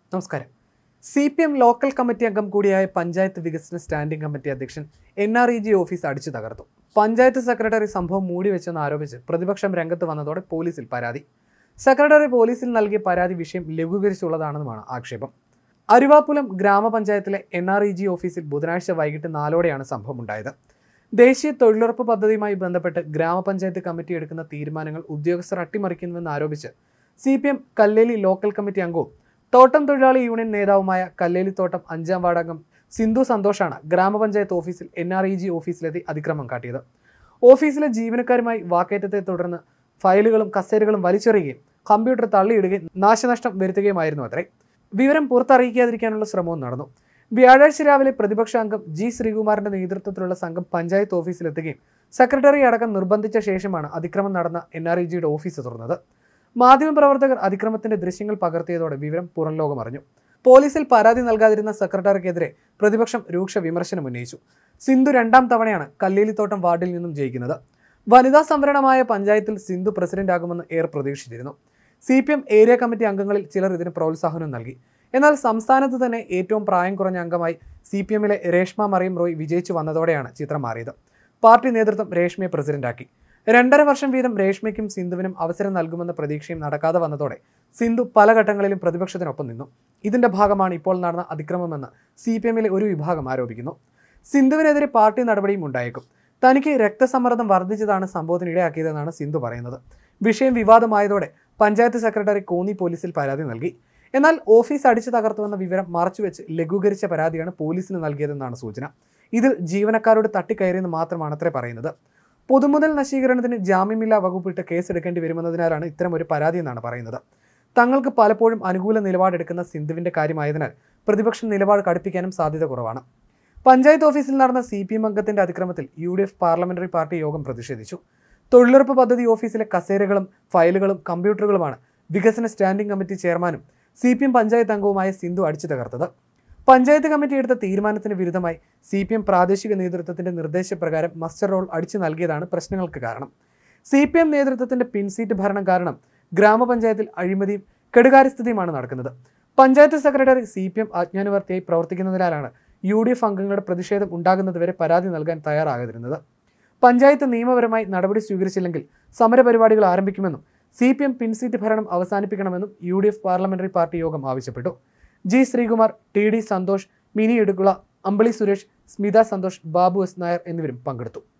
നമസ്കാരം C P M local committee അംഗം കൂടിയായ പഞ്ചായത്ത് വികസന സ്റ്റാൻഡിംഗ് കമ്മിറ്റി അധ്യക്ഷൻ N R E G office അടിച്ചു തകർത്തു പഞ്ചായത്ത് സെക്രട്ടറി സംഭവം മൂടിവെച്ചെന്ന് ആരോപിച്ച് പ്രതിപക്ഷം രംഗത്ത് വന്നതോടെ പോലീസിൽ പരാതി സെക്രട്ടറി പോലീസിൽ നൽകിയ പരാതി വിഷയം ലഘൂകരിച്ചുള്ളതാണെന്നുമാണ് ആക്ഷേപം അരുവാപ്പുലം ഗ്രാമപഞ്ചായത്തിലെ എൻ ആർ ഇ ജി ഓഫീസിൽ ബുധനാഴ്ച വൈകിട്ട് നാലോടെയാണ് സംഭവം ഉണ്ടായത് ദേശീയ തൊഴിലുറപ്പ് പദ്ധതിയുമായി ബന്ധപ്പെട്ട് ഗ്രാമപഞ്ചായത്ത് കമ്മിറ്റി എടുക്കുന്ന തീരുമാനങ്ങൾ ഉദ്യോഗസ്ഥർ അട്ടിമറിക്കുന്നുവെന്ന് ആരോപിച്ച് C P M Kalleli local committee അംഗവും തോട്ടം തൊഴിലാളി യൂണിയൻ നേതാവുമായ കല്ലേലി തോട്ടം അഞ്ചാം വാർഡംഗം സിന്ധു സന്തോഷാണ് ഗ്രാമപഞ്ചായത്ത് ഓഫീസിൽ എൻ ആർ ഇ ജി ഓഫീസിലെത്തി അതിക്രമം കാട്ടിയത് ഓഫീസിലെ ജീവനക്കാരുമായി വാക്കേറ്റത്തെ തുടർന്ന് ഫയലുകളും കസേരകളും വലിച്ചെറിയുകയും കമ്പ്യൂട്ടർ തള്ളിയിടുകയും നാശനഷ്ടം വരുത്തുകയുമായിരുന്നു അത്രേ വിവരം പുറത്തറിയിക്കാതിരിക്കാനുള്ള ശ്രമവും നടന്നു വ്യാഴാഴ്ച രാവിലെ പ്രതിപക്ഷ അംഗം ജി ശ്രീകുമാറിന്റെ നേതൃത്വത്തിലുള്ള സംഘം പഞ്ചായത്ത് ഓഫീസിലെത്തുകയും സെക്രട്ടറി അടക്കം നിർബന്ധിച്ച ശേഷമാണ് അതിക്രമം നടന്ന എൻ ആർ ഇ ജിയുടെ ഓഫീസ് തുറന്നത് മാധ്യമപ്രവർത്തകർ അതിക്രമത്തിന്റെ ദൃശ്യങ്ങൾ പകർത്തിയതോടെ വിവരം പുറം ലോകം അറിഞ്ഞു പോലീസിൽ പരാതി നൽകാതിരുന്ന സെക്രട്ടറിക്കെതിരെ പ്രതിപക്ഷം രൂക്ഷ വിമർശനം ഉന്നയിച്ചു സിന്ധു രണ്ടാം തവണയാണ് കല്ലേലിത്തോട്ടം വാർഡിൽ നിന്നും ജയിക്കുന്നത് വനിതാ സംവരണമായ പഞ്ചായത്തിൽ സിന്ധു പ്രസിഡന്റാകുമെന്ന് ഏറെ പ്രതീക്ഷിച്ചിരുന്നു C P M area committee അംഗങ്ങളിൽ ചിലർ ഇതിന് പ്രോത്സാഹനം നൽകി എന്നാൽ സംസ്ഥാനത്ത് തന്നെ ഏറ്റവും പ്രായം കുറഞ്ഞ അംഗമായി സി പി എമ്മിലെ രേഷ്മ മറിയം റോയ് വിജയിച്ചു വന്നതോടെയാണ് ചിത്രം മാറിയത് പാർട്ടി നേതൃത്വം രേഷ്മയെ പ്രസിഡന്റാക്കി രണ്ടര വർഷം വീതം രേഷ്മയ്ക്കും സിന്ധുവിനും അവസരം നൽകുമെന്ന പ്രതീക്ഷയും നടക്കാതെ വന്നതോടെ സിന്ധു പല ഘട്ടങ്ങളിലും പ്രതിപക്ഷത്തിനൊപ്പം നിന്നു ഇതിന്റെ ഭാഗമാണ് ഇപ്പോൾ നടന്ന അതിക്രമമെന്ന് സി പി എമ്മിലെ ഒരു വിഭാഗം ആരോപിക്കുന്നു സിന്ധുവിനെതിരെ പാർട്ടി നടപടിയും ഉണ്ടായേക്കും തനിക്ക് രക്തസമ്മർദ്ദം വർദ്ധിച്ചതാണ് സംഭവത്തിന് ഇടയാക്കിയതെന്നാണ് സിന്ധു പറയുന്നത് വിഷയം വിവാദമായതോടെ പഞ്ചായത്ത് സെക്രട്ടറി കോന്നി പോലീസിൽ പരാതി നൽകി എന്നാൽ ഓഫീസ് അടിച്ചു തകർത്തുവെന്ന വിവരം മറച്ചുവെച്ച് ലഘൂകരിച്ച പരാതിയാണ് പോലീസിന് നൽകിയതെന്നാണ് സൂചന ഇതിൽ ജീവനക്കാരോട് തട്ടിക്കയറിയെന്ന് മാത്രമാണ് അത്രേ പറയുന്നത് പൊതുമുതൽ നശീകരണത്തിന് ജാമ്യമില്ലാ വകുപ്പിട്ട് കേസെടുക്കേണ്ടി വരുമെന്നതിനാലാണ് ഇത്തരമൊരു പരാതി എന്നാണ് പറയുന്നത് തങ്ങൾക്ക് പലപ്പോഴും അനുകൂല നിലപാടെടുക്കുന്ന സിന്ധുവിന്റെ കാര്യമായതിനാൽ പ്രതിപക്ഷം നിലപാട് കടുപ്പിക്കാനും സാധ്യത കുറവാണ് പഞ്ചായത്ത് ഓഫീസിൽ നടന്ന സി പി എം അംഗത്തിന്റെ അതിക്രമത്തിൽ U D F parliamentary party യോഗം പ്രതിഷേധിച്ചു തൊഴിലുറപ്പ് പദ്ധതി ഓഫീസിലെ കസേരകളും ഫയലുകളും കമ്പ്യൂട്ടറുകളുമാണ് വികസന സ്റ്റാൻഡിംഗ് കമ്മിറ്റി ചെയർമാനും സി പി എം പഞ്ചായത്ത് അംഗവുമായ സിന്ധു അടിച്ചു തകർത്തത് പഞ്ചായത്ത് കമ്മിറ്റി എടുത്ത തീരുമാനത്തിന് വിരുദ്ധമായി സി പി എം പ്രാദേശിക നേതൃത്വത്തിന്റെ നിർദ്ദേശപ്രകാരം മസ്റ്റർ റോൾ അടിച്ചു നൽകിയതാണ് പ്രശ്നങ്ങൾക്ക് കാരണം സി പി എം നേതൃത്വത്തിന്റെ പിൻസീറ്റ് ഭരണം കാരണം ഗ്രാമപഞ്ചായത്തിൽ അഴിമതിയും കെടുകാര്യസ്ഥതയുമാണ് നടക്കുന്നത് panchayat secretary C P M അജ്ഞാനുവർത്തിയായി പ്രവർത്തിക്കുന്നതിനാലാണ് യു ഡി എഫ് അംഗങ്ങളുടെ പ്രതിഷേധം ഉണ്ടാകുന്നതുവരെ പരാതി നൽകാൻ തയ്യാറാകാതിരുന്നത് പഞ്ചായത്ത് നിയമപരമായി നടപടി സ്വീകരിച്ചില്ലെങ്കിൽ സമരപരിപാടികൾ ആരംഭിക്കുമെന്നും സി പി എം പിൻസീറ്റ് ഭരണം അവസാനിപ്പിക്കണമെന്നും U D F parliamentary party യോഗം ആവശ്യപ്പെട്ടു G Sreekumar T D Santhosh Mini Idukkula Ambili Suresh Smitha Santhosh Babu S Nair എന്നിവരും പങ്കെടുത്തു